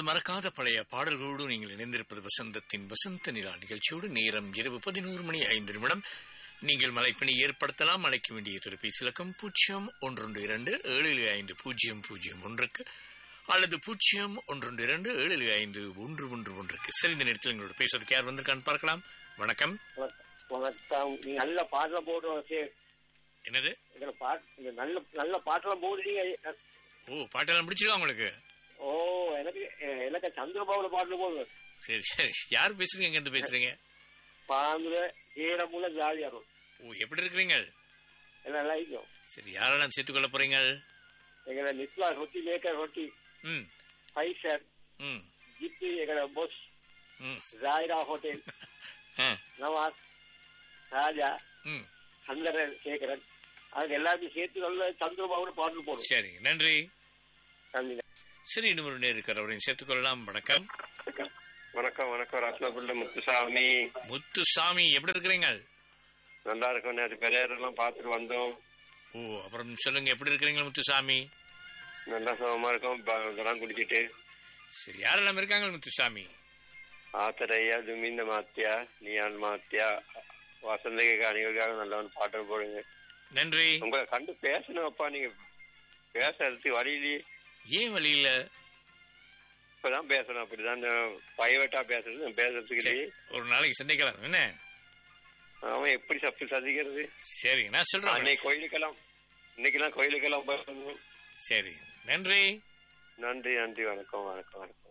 நமது மறக்காத பழைய பாடல்களோடு நீங்கள் இணைந்திருப்பது வசந்தத்தின் வசந்த நிலா நிகழ்ச்சியோடு நேரம் இரவு பதினோரு மணி ஐந்து நிமிடம் நீங்கள் மலைப்பணி ஏற்படுத்தலாம் அழைக்க வேண்டிய தொலைபேசி இலக்கம் பூஜ்ஜியம் ஒன்றொன்று இரண்டு ஏழு ஏழு ஐந்து பூஜ்ஜியம் பூஜ்ஜியம் ஒன்றுக்கு அல்லது பூஜ்ஜியம் ஒன்றொன்று இரண்டு ஏழு ஏழு ஐந்து ஒன்று ஒன்று ஒன்றுக்கு சரி இந்த நேரத்தில் எங்களோட பேசுறதுக்கு யார் வந்திருக்கான்னு பார்க்கலாம் வணக்கம் வணக்கம் நீ நல்ல பாட்டுல போடுறோம் சரி என்னது இதுல பாட்டு இந்த நல்ல நல்ல பாட்டுலாம் போடுறீங்க ஓ பாட்டெல்லாம் பிடிச்சிருக்கா உங்களுக்கு ஓ எனக்கு எனக்கு சந்திரபாபுல பாட்டுல போடுங்க சரி சரி யார் பேசுறீங்க எங்க இருந்து பேசுறீங்க பாம்புல ஈரமுல ஜாலியா இருக்கும் ஓ எப்படி இருக்கிறீங்க எல்லாம் நல்லா இருக்கும் சரி யாரெல்லாம் சேர்த்துக்கொள்ள போறீங்க எங்களை நிஸ்லா ரொட்டி மேக்கர் ரொட்டி ம் ஃபைசர் ம் ஜிப்பி எங்களோட பொஸ் ம் ஜாயிரா ஹோட்டல் ஆ நவாஸ் ராஜா ம் சந்திரன் சேகரன் அதுக்கு எல்லாத்தையும் சேர்த்து நல்ல சந்திரபாபுல பாட்டு போடும் சரி நன்றி நன்றி சரி இன்னும் ஒரு நேர் இருக்கிற அவரையும் சேர்த்துக்கொள்ளலாம் வணக்கம் வணக்கம் வணக்கம் ரத்னபுல்ல முத்துசாமி முத்துசாமி எப்படி இருக்கிறீங்க நல்லா இருக்கும் நேற்று பெரியாரெல்லாம் பார்த்துட்டு வந்தோம் ஓ அப்புறம் சொல்லுங்க எப்படி இருக்கிறீங்க முத்துசாமி நல்லா சுகமா இருக்கும் ப- இதெல்லாம் குடிச்சிட்டு சரி யாரெல்லாம் இருக்காங்க முத்துசாமி ஆத்தரையா துமிந்த மாத்தியா நீயான் மாத்தியா வசந்திக அணிகளுக்காக நல்லவன் பாட்டு போடுங்க நன்றி உங்களை கண்டு பேசணும் அப்பா நீங்க பேசுறதுக்கு வழியிலேயே ஏன் வழியில இப்பதான் பேசணும் அப்படிதான் பிரைவேட்டா பேசுறது பேசுறதுக்கு சரி, இல்லையே. ஒரு நாளைக்கு சந்திக்கலாம் என்ன அவன் எப்படி சப்பு சதிக்கிறது சரி நான் சொல்றேன் அன்னைக்கு கோயிலுக்கெல்லாம் இன்னைக்கெல்லாம் கோயிலுக்கெல்லாம் போகணும் சரி நன்றி நன்றி நன்றி வணக்கம் வணக்கம் வணக்கம்